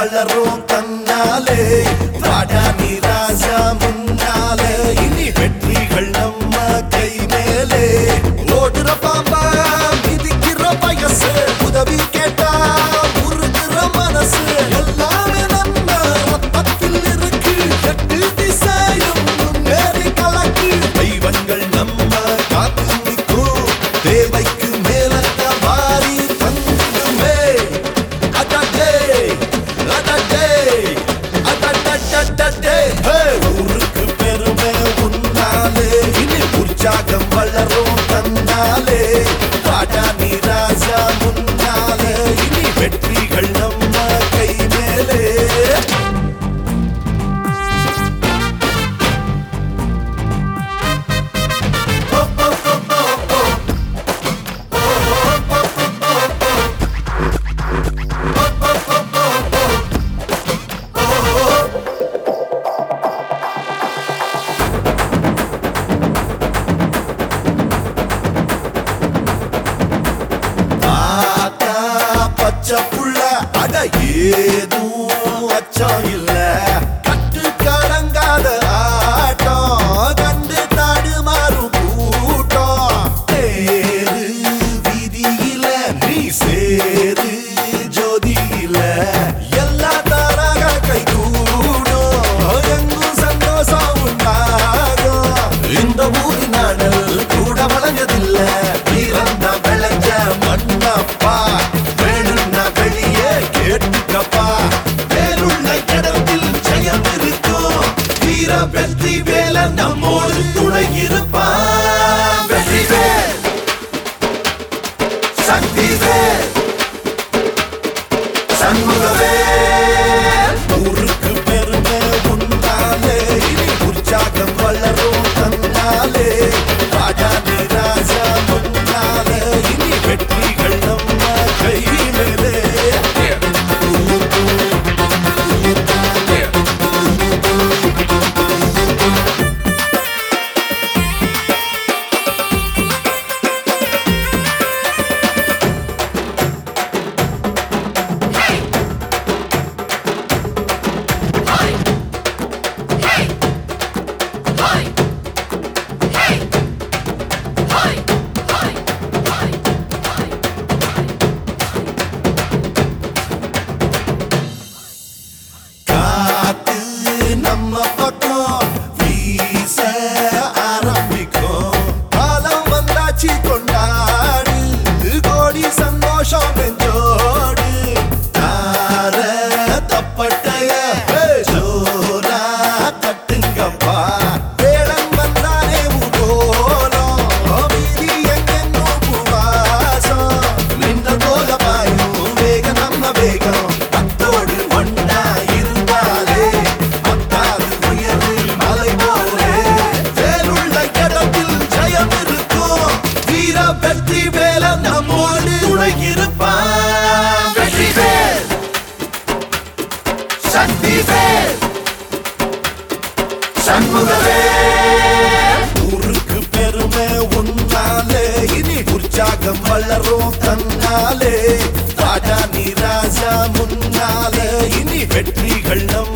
வளரும் தன்னாலே வாடா நீ ராஜா முன்னாலே இனி வெற்றிகள் நம்ம கை மேலே ஓடுற பாம்பா மிதிக்கிற வயசு உதவி கேட்டா உருகுற மனசு எல்லாமே நம்ம ரத்தத்தில் இருக்கு எட்டு திசையும் முன்னேறி கலக்கு தெய்வங்கள் நம்ம காத்து நிற்கும் தேவைக்கு மேலத்த மாறி தந்துமே அடடே அடடே அடடடடடே ஹே ஊருக்கு பெருமை உன்னாலே இனி உற்சாகம் வளரும் தன்னாலே வாடா நீ ராஜா முன்னாலே இனி வெற்றிகள் நம்ம கை மேலே தாத்தா பச்சை புள்ள அட ஏதும் அச்சம் இல்ல கட்டு கடங்காத ஆட்டம் கண்டு தடுமாறும் கூட்டம் தேரு வீதியில நீ சேரு ஜோதியில எல்லா தாராக கை கூடும் எங்கும் சந்தோஷம் உண்டாகும் இந்த ஊரு நாடல் கூட வளைஞ்சதில்ல பிறந்த விளைஞ்ச மண்ணப்பா வேணும்னா வெளியே கேட்டுக்கப்பா வேலுள்ள இடத்தில் ஜெயம் இருக்கும் வீர வெற்றி வேல நம்மோடு துணை இருப்பான் வெற்றி வேல் சக்தி வேல் சண்முகவே ஊருக்கு பெருமை உன்னாலே இனி உற்சாகம் வளரும் தன்னாலே ராஜா நீ ராஜா முன்னாலே இனி வெற்றிகள் நம்ம கை மேலே காத்து நம்ம பக்கம் வீச ஆரம்பிக்கும் காலம் வந்தாச்சு கொண்டாடு கோடி சந்தோஷம் நெஞ்சோடு தார தப்பட்டைய ஜோரா தட்டுங்கப்பா வேளம் வந்தானே ஊர்கோலம் வீதி எங்கெங்கும் பூவாசம் நின்ற கோலமாயும் வேக நம்ம வேகம் அத்தோடு ஒன்னா இருந்தாலே அத்தாது உயர்வு மலை போலே வேலுள்ள இடத்தில் ஜெயம் இருக்கும் வீர வெற்றி வேல நம்மோடு துணை இருப்பான் வெற்றி வேல் சக்தி வேல் சண்முகவே ஊருக்கு பெருமை உன்னாலே இனி உற்சாகம் வளரும் தன்னாலே வாடா நீ ராஜா முன்னாலே இனி வெற்றிகள் நம்ம